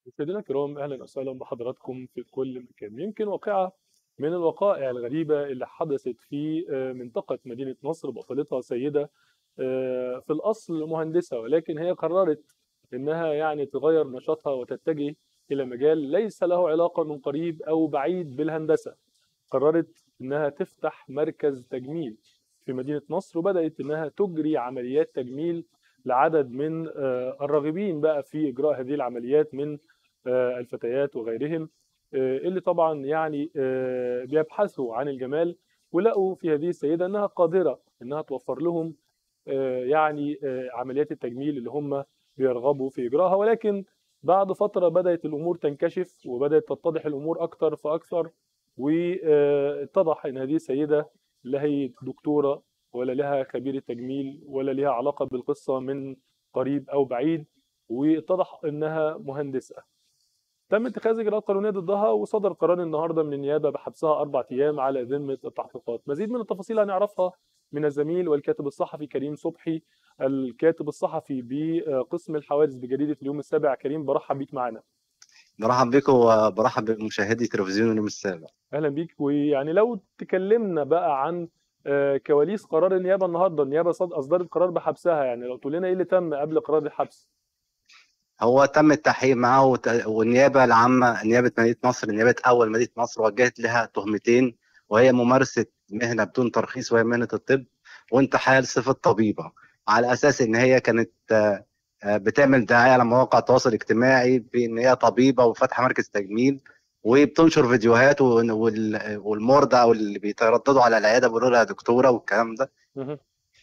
مشاهدينا الكرام اهلا وسهلا بحضراتكم في كل مكان يمكن واقعه من الوقائع الغريبه اللي حدثت في آه، منطقه مدينه نصر بطلتها سيده آه، في الاصل مهندسه ولكن هي قررت انها يعني تغير نشاطها وتتجه الى مجال ليس له علاقه من قريب او بعيد بالهندسه قررت انها تفتح مركز تجميل في مدينه نصر وبدات انها تجري عمليات تجميل لعدد من آه، الراغبين بقى في اجراء هذه العمليات من آه، الفتيات وغيرهم آه، اللي طبعا يعني آه، بيبحثوا عن الجمال ولقوا في هذه السيده انها قادره انها توفر لهم آه، يعني آه، عمليات التجميل اللي هم بيرغبوا في اجراءها ولكن بعد فتره بدات الامور تنكشف وبدات تتضح الامور اكثر فاكثر واتضح ان هذه السيده لا هي دكتوره ولا لها خبيره تجميل ولا لها علاقه بالقصه من قريب او بعيد واتضح انها مهندسه تم اتخاذ اجراءات قانونيه ضدها وصدر قرار النهارده من النيابه بحبسها اربع ايام على ذمه التحقيقات مزيد من التفاصيل هنعرفها من الزميل والكاتب الصحفي كريم صبحي الكاتب الصحفي بقسم الحوادث بجريده اليوم السابع كريم برحب بيك معانا برحب بكم وبرحب بمشاهدي تلفزيون اليوم السابع اهلا بيك ويعني لو تكلمنا بقى عن آه، كواليس قرار النيابه النهارده النيابه صد- اصدرت قرار بحبسها يعني لو تقول لنا ايه اللي تم قبل قرار الحبس هو تم التحقيق معه وت- والنيابه العامه نيابه مدينه نصر نيابه اول مدينه نصر وجهت لها تهمتين وهي ممارسه مهنه بدون ترخيص وهي مهنه الطب وانتحال صفه طبيبه على اساس ان هي كانت آه، آه، بتعمل دعايه على مواقع التواصل الاجتماعي بان هي طبيبه وفاتحه مركز تجميل وبتنشر فيديوهات وال- وال- والمرضى او اللي بيترددوا على العياده بيقولوا لها دكتوره والكلام ده مهم.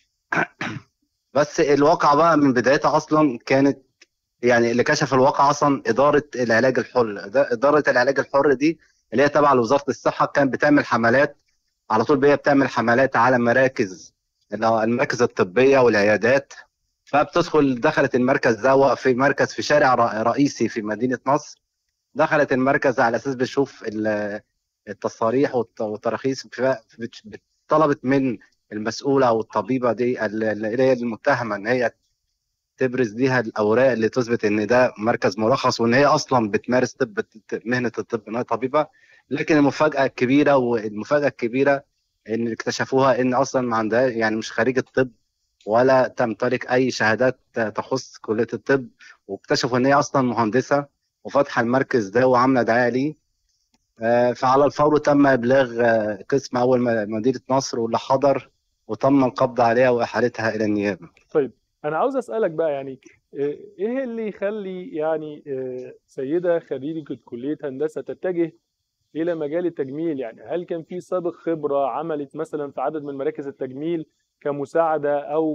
بس الواقع بقى من بدايتها اصلا كانت يعني اللي كشف الواقع اصلا اداره العلاج الحر ده- اداره العلاج الحر دي اللي هي تابعه لوزاره الصحه كانت بتعمل حملات على طول هي بتعمل حملات على مراكز اللي هو المراكز الطبيه والعيادات فبتدخل دخلت المركز ده في مركز في شارع ر- رئيسي في مدينه نصر دخلت المركز على اساس بتشوف ال- التصاريح والت- والتراخيص ف- بت- بت- طلبت من المسؤوله او الطبيبه دي اللي هي المتهمه ان هي تبرز ليها الاوراق اللي تثبت ان ده مركز مرخص وان هي اصلا بتمارس طب مهنه الطب ان هي طبيبه لكن المفاجاه الكبيره والمفاجاه الكبيره ان اكتشفوها ان اصلا ما عندها يعني مش خريجه طب ولا تمتلك اي شهادات تخص كليه الطب واكتشفوا ان هي اصلا مهندسه وفاتحه المركز ده وعامله دعايه ليه آه، فعلى الفور تم ابلاغ آه، قسم اول م- مدينه نصر واللي حضر وتم القبض عليها واحالتها الى النيابه انا عاوز اسالك بقى يعني آه، ايه اللي يخلي يعني آه، سيده خريجه كليه هندسه تتجه الى مجال التجميل يعني هل كان في سابق خبره عملت مثلا في عدد من مراكز التجميل كمساعده او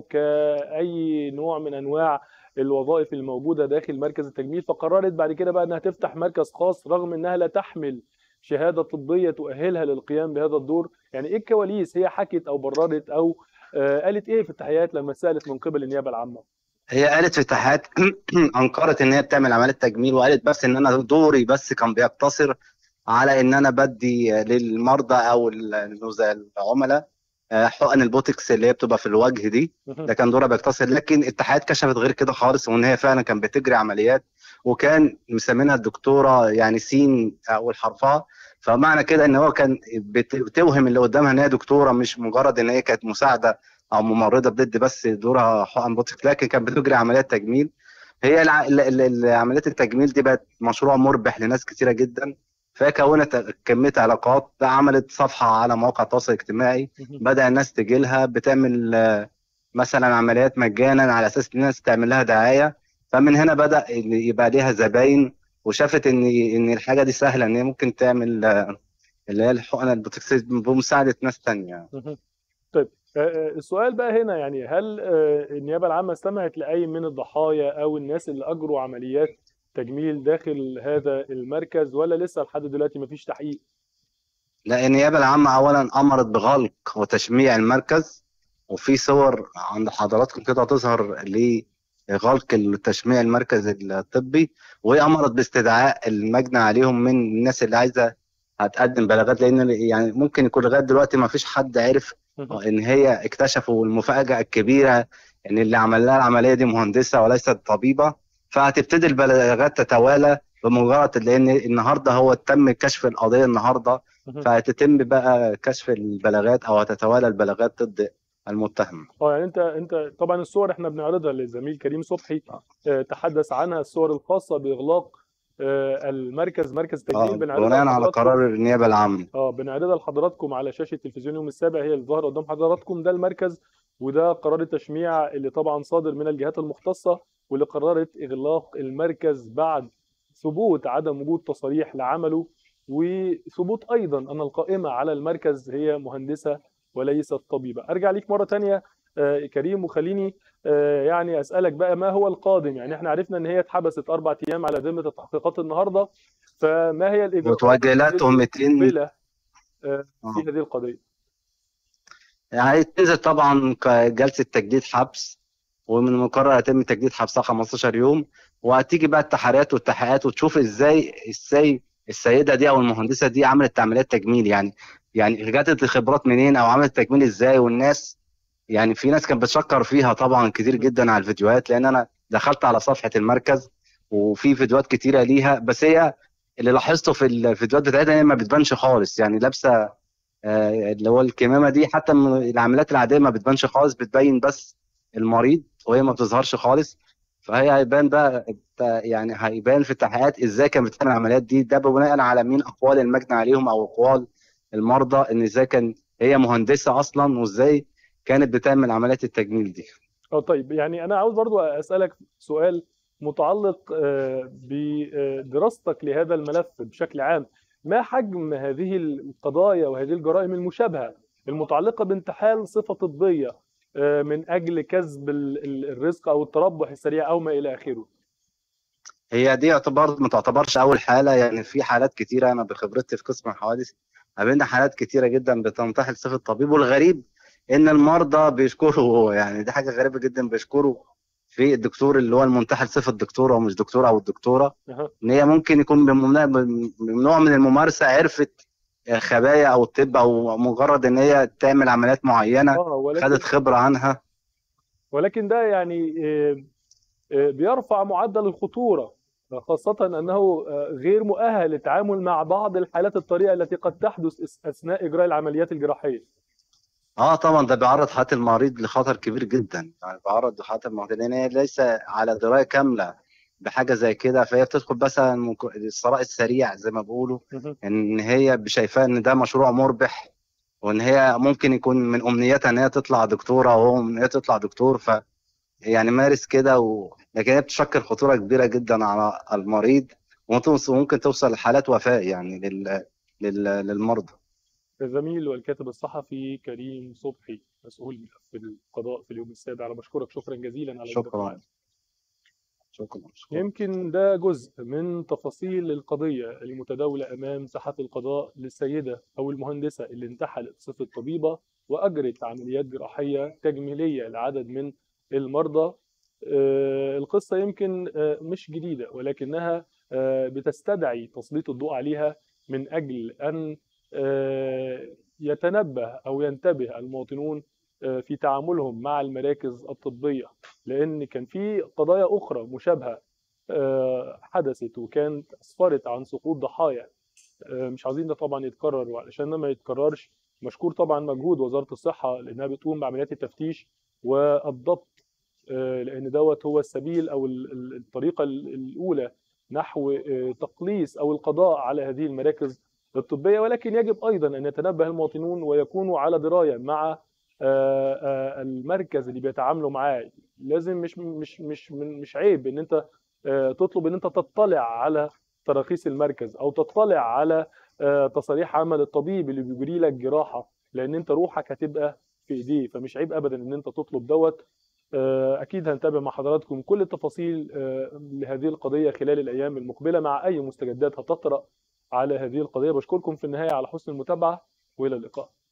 كاي نوع من انواع الوظائف الموجوده داخل مركز التجميل فقررت بعد كده بقى انها تفتح مركز خاص رغم انها لا تحمل شهاده طبيه تؤهلها للقيام بهذا الدور يعني ايه الكواليس هي حكت او بررت او آه، قالت ايه في التحيات لما سالت من قبل النيابه العامه هي قالت في التحقيقات انكرت ان هي بتعمل عمليات تجميل وقالت بس ان انا دوري بس كان بيقتصر على ان انا بدي للمرضى او ال- زي العملاء آه، حقن البوتكس اللي هي بتبقى في الوجه دي ده كان دورها بيقتصر لكن التحقيقات كشفت غير كده خالص وان هي فعلا كان بتجري عمليات وكان مسمينها الدكتوره يعني سين اول حرفها فمعنى كده ان هو كان بت- بتوهم اللي قدامها ان هي دكتوره مش مجرد ان هي كانت مساعده او ممرضه بتدي بس دورها حقن بوتكس لكن كانت بتجري عمليات تجميل هي الع... ال- ال- ال- عمليات التجميل دي بقت مشروع مربح لناس كتيره جدا فكونت كميه علاقات عملت صفحه على مواقع التواصل الاجتماعي بدا الناس تجي لها بتعمل آه، مثلا عمليات مجانا على اساس ان الناس تعمل لها دعايه فمن هنا بدا إن يبقى ليها زباين وشافت ان ان الحاجه دي سهله ان هي ممكن تعمل آه، اللي هي الحقنه البوتوكس بمساعده ناس تانية مهم. طيب آه، آه، السؤال بقى هنا يعني هل آه، النيابة العامة استمعت لأي من الضحايا أو الناس اللي أجروا عمليات تجميل داخل هذا المركز ولا لسه لحد دلوقتي مفيش تحقيق؟ لا النيابه العامه اولا امرت بغلق وتشميع المركز وفي صور عند حضراتكم كده هتظهر لغلق تشميع المركز الطبي وهي امرت باستدعاء المجني عليهم من الناس اللي عايزه هتقدم بلاغات لان يعني ممكن يكون لغايه دلوقتي ما فيش حد عرف ان هي اكتشفوا المفاجاه الكبيره ان اللي عمل لها العمليه دي مهندسه وليست طبيبه فهتبتدي البلاغات تتوالى بمجرد لان النهارده هو تم كشف القضيه النهارده مهم. فهتتم بقى كشف البلاغات او هتتوالى البلاغات ضد المتهم اه يعني انت انت طبعا الصور احنا بنعرضها للزميل كريم صبحي آه، تحدث عنها الصور الخاصه باغلاق آه، المركز مركز اه التجميل بنعرضها بناء على لحضراتكم قرار النيابه العامه اه بنعرضها لحضراتكم على شاشه تلفزيون يوم السابع هي اللي ظاهره قدام حضراتكم ده المركز وده قرار التشميع اللي طبعا صادر من الجهات المختصه واللي قررت اغلاق المركز بعد ثبوت عدم وجود تصاريح لعمله وثبوت ايضا ان القائمه على المركز هي مهندسه وليست طبيبه. ارجع ليك مره ثانيه كريم وخليني آه، يعني اسالك بقى ما هو القادم؟ يعني احنا عرفنا ان هي اتحبست اربع ايام على ذمه التحقيقات النهارده فما هي الاجراءات وتوجه لها التي تهمتين مقبله آه، آه. في هذه القضيه؟ يعني تنزل طبعا جلسه تجديد حبس ومن المقرر يتم تجديد حبسها 15 يوم وهتيجي بقى التحريات والتحقيقات وتشوف ازاي ازاي السيده دي او المهندسه دي عملت عمليات تجميل يعني يعني جاتت الخبرات منين او عملت تجميل ازاي والناس يعني في ناس كانت بتشكر فيها طبعا كتير جدا على الفيديوهات لان انا دخلت على صفحه المركز وفي فيديوهات كتيره ليها بس هي اللي لاحظته في الفيديوهات بتاعتها هي ما بتبانش خالص يعني لابسه آه، اللي هو الكمامه دي حتى من العمليات العاديه ما بتبانش خالص بتبين بس المريض وهي ما بتظهرش خالص فهي هيبان بقى يعني هيبان في التحقيقات ازاي كانت بتعمل العمليات دي ده بناء على مين اقوال المجني عليهم او اقوال المرضى ان ازاي كان هي مهندسه اصلا وازاي كانت بتعمل عمليات التجميل دي اه طيب يعني انا عاوز برضو اسالك سؤال متعلق آه، بدراستك لهذا الملف بشكل عام ما حجم هذه القضايا وهذه الجرائم المشابهه المتعلقه بانتحال صفه طبيه آه، من اجل كسب ال- ال- الرزق او التربح السريع او ما الى اخره هي دي يعتبر ما تعتبرش اول حاله يعني في حالات كتيره انا بخبرتي في قسم الحوادث قابلنا حالات كتيره جدا بتنتحل صفه الطبيب والغريب ان المرضى بيشكروا يعني دي حاجه غريبه جدا بيشكروا في الدكتور اللي هو المنتحل صفه الدكتور او مش دكتور او الدكتوره أها. ان هي ممكن يكون بمنا- بنوع من الممارسه عرفت خبايا او الطب او مجرد ان هي تعمل عمليات معينه اه ولكن خدت خبره عنها ولكن ده يعني آه، آه، بيرفع معدل الخطورة خاصة أنه آه، غير مؤهل للتعامل مع بعض الحالات الطريقة التي قد تحدث أس- أثناء إجراء العمليات الجراحية اه طبعا ده بيعرض حياه المريض لخطر كبير جدا يعني بيعرض حياه المريض لان هي ليس على درايه كامله بحاجه زي كده فهي بتدخل مثلا مك- الثراء السريع زي ما بيقولوا مهم. ان هي شايفاه ان ده مشروع مربح وان هي ممكن يكون من امنيتها ان هي تطلع دكتوره وهو من هي تطلع دكتور ف يعني مارس كده و... لكن هي بتشكل خطوره كبيره جدا على المريض وممكن وممكن توصل لحالات وفاه يعني لل... لل... للمرضى الزميل والكاتب الصحفي كريم صبحي مسؤول ملف القضاء في اليوم السابع أنا بشكرك شكرا جزيلا على وجودك شكرا معنا. شكرا شكرا يمكن ده جزء من تفاصيل القضية المتداولة أمام ساحة القضاء للسيدة أو المهندسة اللي انتحلت صفة طبيبة وأجرت عمليات جراحية تجميلية لعدد من المرضى آه، القصة يمكن آه، مش جديدة ولكنها آه، بتستدعي تسليط الضوء عليها من أجل أن آه، يتنبه أو ينتبه المواطنون آه، في تعاملهم مع المراكز الطبية لأن كان في قضايا أخرى مشابهة آه، حدثت وكانت أسفرت عن سقوط ضحايا آه، مش عايزين ده طبعا يتكرر وعلشان ده ما يتكررش مشكور طبعا مجهود وزارة الصحة لأنها بتقوم بعمليات التفتيش والضبط آه، لأن دوت هو السبيل أو ال- ال- الطريقة ال- الأولى نحو آه، تقليص أو القضاء على هذه المراكز الطبية ولكن يجب أيضا أن يتنبه المواطنون ويكونوا على دراية مع آه، آه، المركز اللي بيتعاملوا معاه لازم مش مش مش من- مش عيب ان انت آه، تطلب ان انت تطلع على تراخيص المركز او تطلع على آه، تصاريح عمل الطبيب اللي بيجري لك جراحه لان انت روحك هتبقى في ايديه فمش عيب ابدا ان انت تطلب دوت آه، اكيد هنتابع مع حضراتكم كل التفاصيل آه، لهذه القضيه خلال الايام المقبله مع اي مستجدات هتطرا على هذه القضيه بشكركم في النهايه على حسن المتابعه والى اللقاء